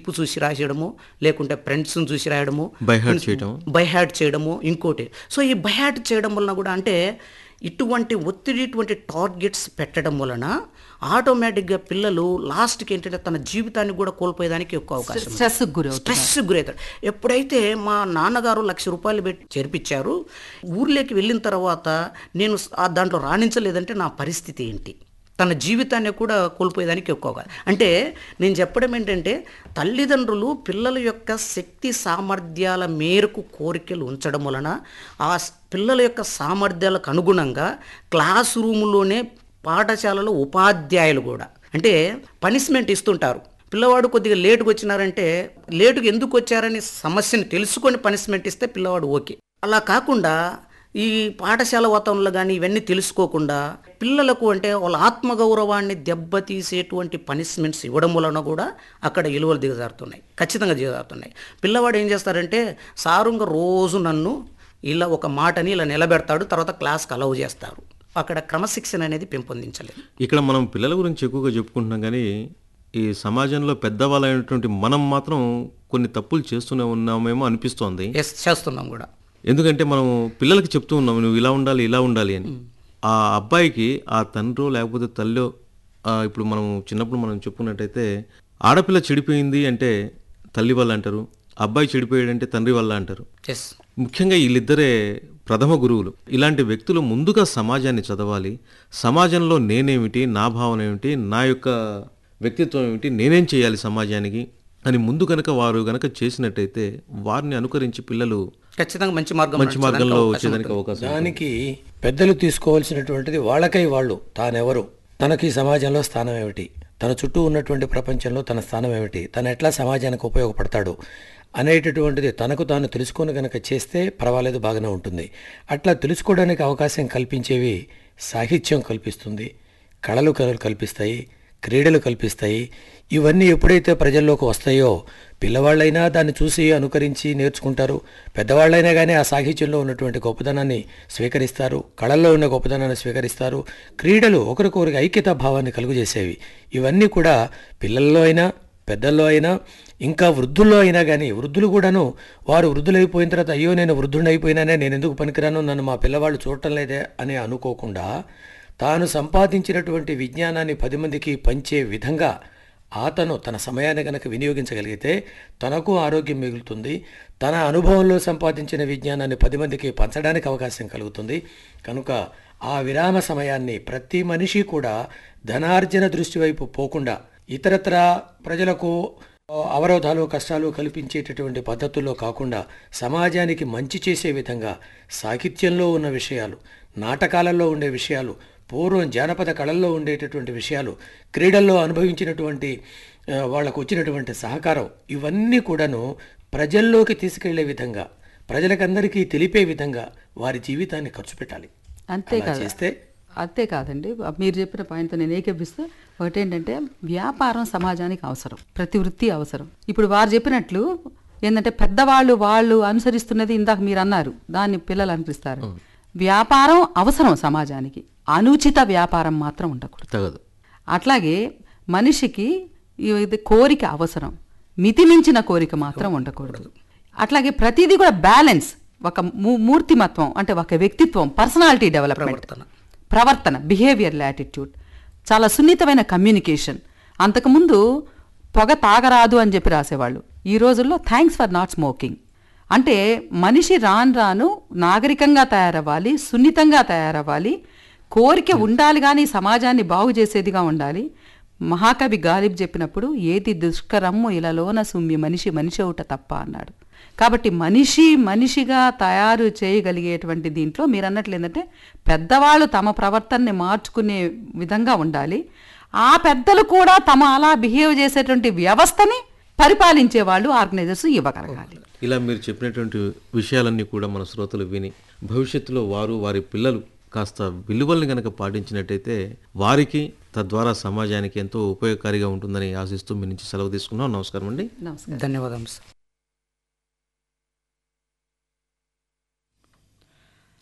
Skip చూసి రాసేయడము లేకుంటే ఫ్రెండ్స్ని చూసి రాయడము By heart చేయటం. బై హ్యాట్ చేయడము ఇంకోటి సో ఈ బై హ్యాట్ చేయడం వలన కూడా అంటే ఇటువంటి ఒత్తిడి ఇటువంటి టార్గెట్స్ పెట్టడం వలన ఆటోమేటిక్గా పిల్లలు లాస్ట్కి ఏంటంటే తన జీవితాన్ని కూడా కోల్పోయేదానికి ఎక్కువ అవకాశం ఉంది. స్ట్రెస్ గురవుతుంది స్ట్రెస్ గురవుతాడు ఎప్పుడైతే మా నాన్నగారు లక్ష రూపాయలు పెట్టి చేర్పించారు ఊర్లోకి వెళ్ళిన తర్వాత నేను ఆ దాంట్లో రాణించలేదంటే నా పరిస్థితి ఏంటి తన జీవితాన్ని కూడా కోల్పోయేదానికి ఎక్కువ అవకాశం. అంటే నేను చెప్పడం ఏంటంటే తల్లిదండ్రులు పిల్లల యొక్క శక్తి సామర్థ్యాల మేరకు కోరికలు ఉంచడం వలన ఆ స్- పిల్లల యొక్క సామర్థ్యాలకు అనుగుణంగా క్లాస్ రూములోనే పాఠశాలలో ఉపాధ్యాయులు కూడా అంటే పనిష్మెంట్ ఇస్తుంటారు పిల్లవాడు కొద్దిగా లేటుగా వచ్చినారంటే లేటుగా ఎందుకు వచ్చారని సమస్యని తెలుసుకొని పనిష్మెంట్ ఇస్తే పిల్లవాడు ఓకే అలా కాకుండా ఈ పాఠశాల వాతావరణంలో కానీ ఇవన్నీ తెలుసుకోకుండా పిల్లలకు అంటే వాళ్ళ ఆత్మగౌరవాన్ని దెబ్బతీసేటువంటి పనిష్మెంట్స్ ఇవ్వడం వలన కూడా అక్కడ విలువలు దిగజారుతున్నాయి ఖచ్చితంగా దిగజారుతున్నాయి పిల్లవాడు ఏం చేస్తారంటే సారుంగా రోజు నన్ను ఇలా ఒక మాటని ఇలా నిలబెడతాడు తర్వాత క్లాస్కి అలౌ చేస్తారు అక్కడ క్రమశిక్షణ అనేది పెంపొందించలేదు ఇక్కడ మనం పిల్లల గురించి ఎక్కువగా చెప్పుకుంటున్నాం కానీ ఈ సమాజంలో పెద్దవాళ్ళైనటువంటి మనం మాత్రం కొన్ని తప్పులు చేస్తూనే ఉన్నామేమో అనిపిస్తోంది ఎస్ చేస్తున్నాం కూడా ఎందుకంటే మనం పిల్లలకి చెప్తూ ఉన్నాం నువ్వు ఇలా ఉండాలి ఇలా ఉండాలి అని ఆ అబ్బాయికి ఆ తండ్రో లేకపోతే తల్లో ఆ, ఇప్పుడు మనం చిన్నప్పుడు మనం చెప్పుకున్నట్టయితే ఆడపిల్ల చెడిపోయింది అంటే తల్లి వల్ల అంటారు అబ్బాయి చెడిపోయాడంటే తండ్రి వల్ల అంటారు ఎస్ ముఖ్యంగా వీళ్ళిద్దరే ప్రథమ గురువులు ఇలాంటి వ్యక్తులు ముందుగా సమాజాన్ని చదవాలి సమాజంలో నేనేమిటి నా భావన ఏమిటి నా యొక్క వ్యక్తిత్వం ఏమిటి నేనేం చేయాలి సమాజానికి అని ముందు కనుక వారు కనుక చేసినట్టయితే వారిని అనుకరించి పిల్లలు ఖచ్చితంగా మంచి మార్గం మంచి మార్గంలో వచ్చేదానికి అవకాశం ఉంది. దానికి పెద్దలు తీసుకోవాల్సినటువంటిది వాళ్ళకై వాళ్ళు తానెవరు తనకి సమాజంలో స్థానం ఏమిటి తన చుట్టూ ఉన్నటువంటి ప్రపంచంలో తన స్థానం ఏమిటి తను ఎట్లా సమాజానికి ఉపయోగపడతాడు అనేటటువంటిది తనకు తాను తెలుసుకొని కనుక చేస్తే పర్వాలేదు బాగానే ఉంటుంది అట్లా తెలుసుకోవడానికి అవకాశం కల్పించేవి సాహిత్యం కల్పిస్తుంది కళలు కళలు కల్పిస్తాయి క్రీడలు కల్పిస్తాయి ఇవన్నీ ఎప్పుడైతే ప్రజల్లోకి వస్తాయో పిల్లవాళ్ళైనా దాన్ని చూసి అనుకరించి నేర్చుకుంటారు పెద్దవాళ్ళైనా కానీ ఆ సాహిత్యంలో ఉన్నటువంటి గొప్పదనాన్ని స్వీకరిస్తారు కళల్లో ఉన్న గొప్పదనాన్ని స్వీకరిస్తారు క్రీడలు ఒకరికొకరికి ఐక్యతా భావాన్ని కలుగజేసేవి ఇవన్నీ కూడా పిల్లల్లో అయినా పెద్దల్లో అయినా ఇంకా వృద్ధుల్లో అయినా కానీ వృద్ధులు కూడాను వారు వృద్ధులైపోయిన తర్వాత అయ్యో నేను వృద్ధుడిని అయిపోయినానే నేను ఎందుకు పనికిరాను నన్ను మా పిల్లవాళ్ళు చూడటం లేదే అని అనుకోకుండా తాను సంపాదించినటువంటి విజ్ఞానాన్ని పది మందికి పంచే విధంగా అతను తన సమయాన్ని గనక వినియోగించగలిగితే తనకు ఆరోగ్యం మిగులుతుంది తన అనుభవంలో సంపాదించిన విజ్ఞానాన్ని పది మందికి పంచడానికి అవకాశం కలుగుతుంది కనుక ఆ విరామ సమయాన్ని ప్రతి మనిషి కూడా ధనార్జన దృష్టి వైపు పోకుండా ఇతరత్ర ప్రజలకు అవరోధాలు కష్టాలు కల్పించేటటువంటి పద్ధతుల్లో కాకుండా సమాజానికి మంచి చేసే విధంగా సాహిత్యంలో ఉన్న విషయాలు నాటకాలలో ఉండే విషయాలు పూర్వం జానపద కళల్లో ఉండేటటువంటి విషయాలు క్రీడల్లో అనుభవించినటువంటి ఆ, వాళ్ళకు వచ్చినటువంటి సహకారం ఇవన్నీ కూడాను ప్రజల్లోకి తీసుకెళ్లే విధంగా ప్రజలకందరికీ తెలిపే విధంగా వారి జీవితాన్ని ఖర్చు పెట్టాలి అలా అంతేకాదు చేస్తే అంతే కాదండి మీరు చెప్పిన పాయింట్తో నేను ఏకీపిస్తూ ఒకటేంటంటే వ్యాపారం సమాజానికి అవసరం ప్రతి వృత్తి అవసరం ఇప్పుడు వారు చెప్పినట్లు ఏంటంటే పెద్దవాళ్ళు వాళ్ళు అనుసరిస్తున్నది ఇందాక మీరు అన్నారు దాన్ని పిల్లలు అనుసరిస్తారు వ్యాపారం అవసరం సమాజానికి అనుచిత వ్యాపారం మాత్రం ఉండకూడదు తగదు అట్లాగే మనిషికి ఇది కోరిక అవసరం మితిమించిన కోరిక మాత్రం ఉండకూడదు అట్లాగే ప్రతిదీ కూడా బ్యాలెన్స్ ఒక మూ- మూర్తిమత్వం అంటే ఒక వ్యక్తిత్వం పర్సనాలిటీ డెవలప్మెంట్ ప్రవర్తన. ప్రవర్తన బిహేవియర్ యాటిట్యూడ్ చాలా సున్నితమైన కమ్యూనికేషన్ అంతకుముందు పొగ తాగరాదు అని చెప్పి రాసేవాళ్ళు ఈ రోజుల్లో థ్యాంక్స్ ఫర్ నాట్ స్మోకింగ్ అంటే మనిషి రాను రాను నాగరికంగా తయారవ్వాలి సున్నితంగా తయారవ్వాలి కోరిక ఉండాలి కానీ సమాజాన్ని బాగు చేసేదిగా ఉండాలి మహాకవి గాలిబ్ చెప్పినప్పుడు ఏది దుష్కరమ్ము ఇలాలోన సుమ్మి మనిషి మనిషి అవుట తప్ప అన్నాడు కాబట్టి మనిషి మనిషిగా తయారు చేయగలిగేటువంటి దీంట్లో మీరు అన్నట్లు ఏంటంటే పెద్దవాళ్ళు తమ ప్రవర్తనని మార్చుకునే విధంగా ఉండాలి ఆ పెద్దలు కూడా తమ అలా బిహేవ్ చేసేటువంటి వ్యవస్థని పరిపాలించే వాళ్ళు ఆర్గనైజర్స్ ఇవ్వగలగాలి ఇలా మీరు చెప్పినటువంటి విషయాలన్నీ కూడా మన శ్రోతలు విని భవిష్యత్తులో వారు వారి పిల్లలు కాస్త విలువల్ని గనక పాటించినట్టయితే వారికి తద్వారా సమాజానికి ఎంతో ఉపయోగకారిగా ఉంటుందని ఆశిస్తూ మీ నుంచి సెలవు తీసుకున్నాం నమస్కారం అండి నమస్కారం ధన్యవాదాలు సార్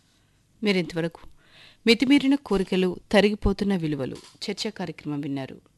మీరింతవరకు మితిమీరిన కోరికలు తరిగిపోతున్న విలువలు చర్చా కార్యక్రమం విన్నారు